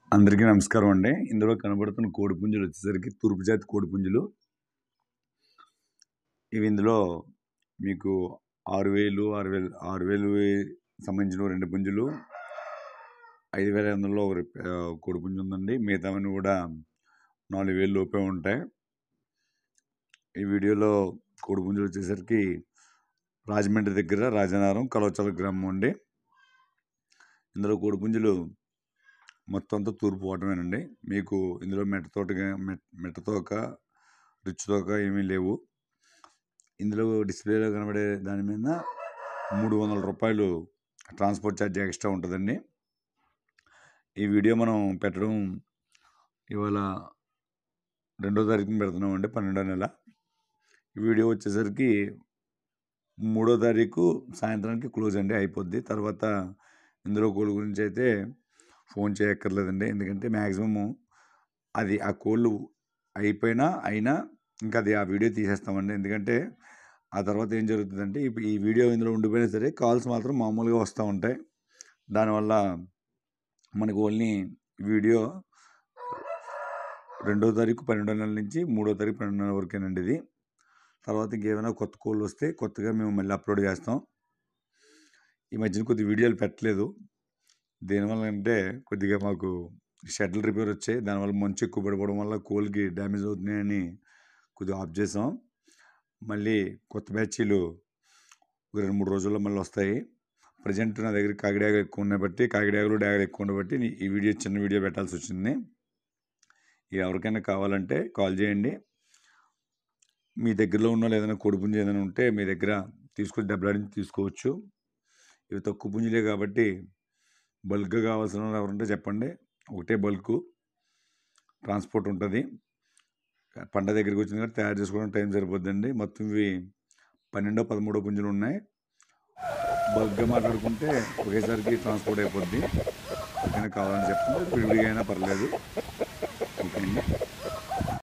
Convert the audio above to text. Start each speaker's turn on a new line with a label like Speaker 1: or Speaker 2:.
Speaker 1: అందరికీ నమస్కారం అండి ఇందులో కనబడుతున్న కోడిపుంజులు వచ్చేసరికి తూర్పు జాతి కోడిపుంజులు ఇవి ఇందులో మీకు ఆరు వేలు ఆరు వేలు ఆరు వేలు సంబంధించిన రెండు పుంజులు ఐదు వేల ఐదు వందలలో ఒక ఆ, కోడిపుంజు ఉందండి మిగతావన్నీ కూడా నాలుగు వేలు లోపే ఉంటాయి ఈ వీడియోలో కోడిపుంజులు వచ్చేసరికి రాజమండ్రి దగ్గర రాజనారం కలవచల గ్రామం అండి ఇందులో కోడిపుంజులు మొత్తం అంతా తూర్పు ఓటమేనండి మీకు ఇందులో మెట్టతోట మెట్ మెట్టతోక రిచ్ తోక ఏమీ లేవు ఇందులో డిస్ప్లేలో కనబడే దాని మీద మూడు వందల రూపాయలు ట్రాన్స్పోర్ట్ ఛార్జ్ ఎక్స్ట్రా ఉంటుందండి ఈ వీడియో మనం పెట్టడం ఇవాళ రెండో తారీఖున పెడుతున్నామండి పన్నెండో నెల ఈ వీడియో వచ్చేసరికి మూడో తారీఖు సాయంత్రానికి క్లోజ్ అండి అయిపోద్ది తర్వాత ఇందులో కోళ్ళ గురించి అయితే ఫోన్ చేయక్కర్లేదండి ఎందుకంటే మ్యాక్సిమము అది ఆ కోళ్ళు అయిపోయినా అయినా ఇంకా అది ఆ వీడియో తీసేస్తామండి ఎందుకంటే ఆ తర్వాత ఏం జరుగుతుందంటే ఇప్పుడు ఈ వీడియో ఇందులో ఉండిపోయినా సరే కాల్స్ మాత్రం మామూలుగా వస్తూ ఉంటాయి దానివల్ల మనకు ఓన్లీ వీడియో రెండో తారీఖు పన్నెండో నెల నుంచి మూడో తారీఖు పన్నెండో నెల వరకేనండి ఇది తర్వాత ఇంకేమైనా కొత్త కోళ్ళు వస్తే కొత్తగా మేము మళ్ళీ అప్లోడ్ చేస్తాం ఈ మధ్యన కొద్ది వీడియోలు పెట్టలేదు దేనివల్ల అంటే కొద్దిగా మాకు షటిల్ రిపేర్ వచ్చాయి దానివల్ల మంచు ఎక్కువ పడిపోవడం వల్ల కోల్కి డ్యామేజ్ అవుతున్నాయని కొద్దిగా ఆఫ్ చేసాం మళ్ళీ కొత్త బ్యాచీలు ఒక రెండు మూడు రోజుల్లో మళ్ళీ వస్తాయి ప్రజెంట్ నా దగ్గర కాకిడాగలు ఎక్కువ ఉన్నాయి బట్టి కాకిడాగలు డాగలు ఎక్కువ ఉన్నాయి బట్టి నీ- ఈ వీడియో చిన్న వీడియో పెట్టాల్సి వచ్చింది ఇక ఎవరికైనా కావాలంటే కాల్ చేయండి మీ దగ్గరలో ఉన్న ఏదైనా కోడిపుంజు ఏదైనా ఉంటే మీ దగ్గర తీసుకొచ్చి డబ్బుల నుంచి తీసుకోవచ్చు ఇవి తక్కువ పుంజులే కాబట్టి బల్క్గా కావాల్సిన వాళ్ళు ఎవరుంటే చెప్పండి ఒకటే బల్క్ ట్రాన్స్పోర్ట్ ఉంటుంది పంట దగ్గరికి వచ్చింది కాబట్టి తయారు చేసుకోవడం టైం సరిపోద్దండి మొత్తం ఇవి పన్నెండో పదమూడో పుంజులు ఉన్నాయి బల్క్గా మాట్లాడుకుంటే ఒకేసారికి ట్రాన్స్పోర్ట్ అయిపోద్ది ఓకేనా కావాలని చెప్పండి విడివిడిగా అయినా పర్లేదు ఓకే అండి